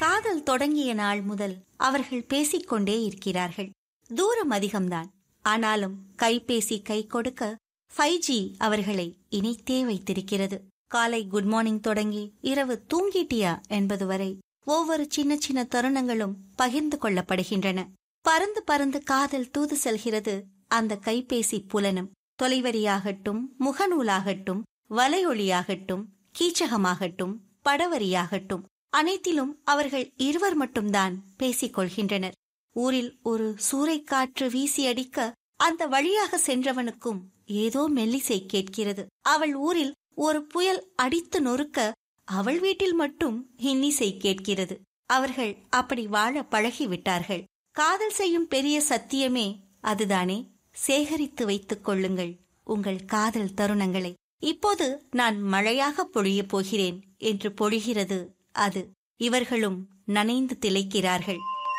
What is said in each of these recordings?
காதல் தொடங்கிய நாள் முதல் அவர்கள் பேசிக்கொண்டே இருக்கிறார்கள் தூரம் அதிகம்தான் ஆனாலும் கைபேசி கை கொடுக்க ஃபைவ் ஜி அவர்களை இணைத்தே வைத்திருக்கிறது காலை குட் மார்னிங் தொடங்கி இரவு தூங்கிட்டியா என்பது வரை ஒவ்வொரு சின்ன சின்ன தருணங்களும் பகிர்ந்து கொள்ளப்படுகின்றன பறந்து பறந்து காதல் தூது செல்கிறது அந்த கைபேசி புலனும் தொலைவரியாகட்டும் முகநூலாகட்டும் வலையொலியாகட்டும் கீச்சகமாகட்டும் படவரியாகட்டும் அனைத்திலும் அவர்கள் இருவர் மட்டும்தான் பேசிக் கொள்கின்றனர் ஊரில் ஒரு சூறைக்காற்று வீசி அடிக்க அந்த வழியாக சென்றவனுக்கும் ஏதோ மெல்லிசை கேட்கிறது அவள் ஊரில் ஒரு புயல் அடித்து நொறுக்க அவள் வீட்டில் மட்டும் இன்னிசை கேட்கிறது அவர்கள் அப்படி வாழ பழகிவிட்டார்கள் காதல் செய்யும் பெரிய சத்தியமே அதுதானே சேகரித்து வைத்துக் கொள்ளுங்கள் உங்கள் காதல் தருணங்களை இப்போது நான் மழையாக பொழியப் போகிறேன் என்று பொழிகிறது அது இவர்களும் நனைந்து திளைக்கிறார்கள்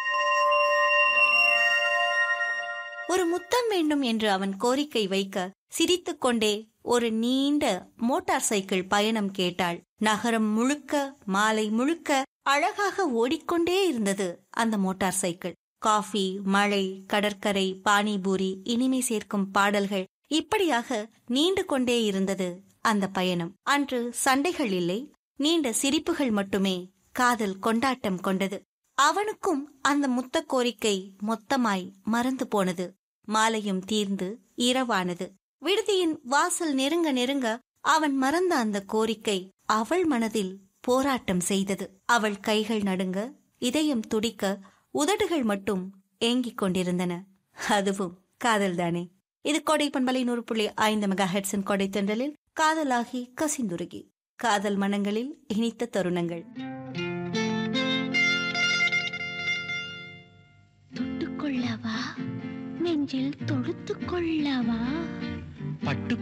ஒரு முத்தம் வேண்டும் என்று அவன் கோரிக்கை வைக்க சிரித்துக்கொண்டே ஒரு நீண்ட மோட்டார் சைக்கிள் பயணம் கேட்டாள் நகரம் முழுக்க மாலை முழுக்க அழகாக ஓடிக்கொண்டே இருந்தது அந்த மோட்டார் சைக்கிள் காஃபி மழை கடற்கரை பானிபூரி இனிமை சேர்க்கும் பாடல்கள் இப்படியாக நீண்டு கொண்டே இருந்தது அந்த பயணம் அன்று சண்டைகள் இல்லை நீண்ட சிரிப்புகள் மட்டுமே காதல் கொண்டாட்டம் கொண்டது அவனுக்கும் அந்த முத்த கோரிக்கை மொத்தமாய் மறந்து போனது மாலையும் தீர்ந்து இரவானது விடுதியின் வாசல் நெருங்க நெருங்க அவன் மறந்த அந்த கோரிக்கை அவள் மனதில் போராட்டம் செய்தது அவள் கைகள் நடுங்க இதயம் துடிக்க உதடுகள் மட்டும் ஏங்கிக் கொண்டிருந்தன அதுவும் காதல்தானே இது கொடை பண்பலை நூறு புள்ளி ஐந்து மெகா ஹெட்ஸின் கொடை தென்றலில் காதலாகி கசிந்துருகி காதல் மனங்களில் இனித்த தருணங்கள் தொட்டுக்கொள்ளவா நெஞ்சில் தொடுத்துக் கொள்ளவா பட்டு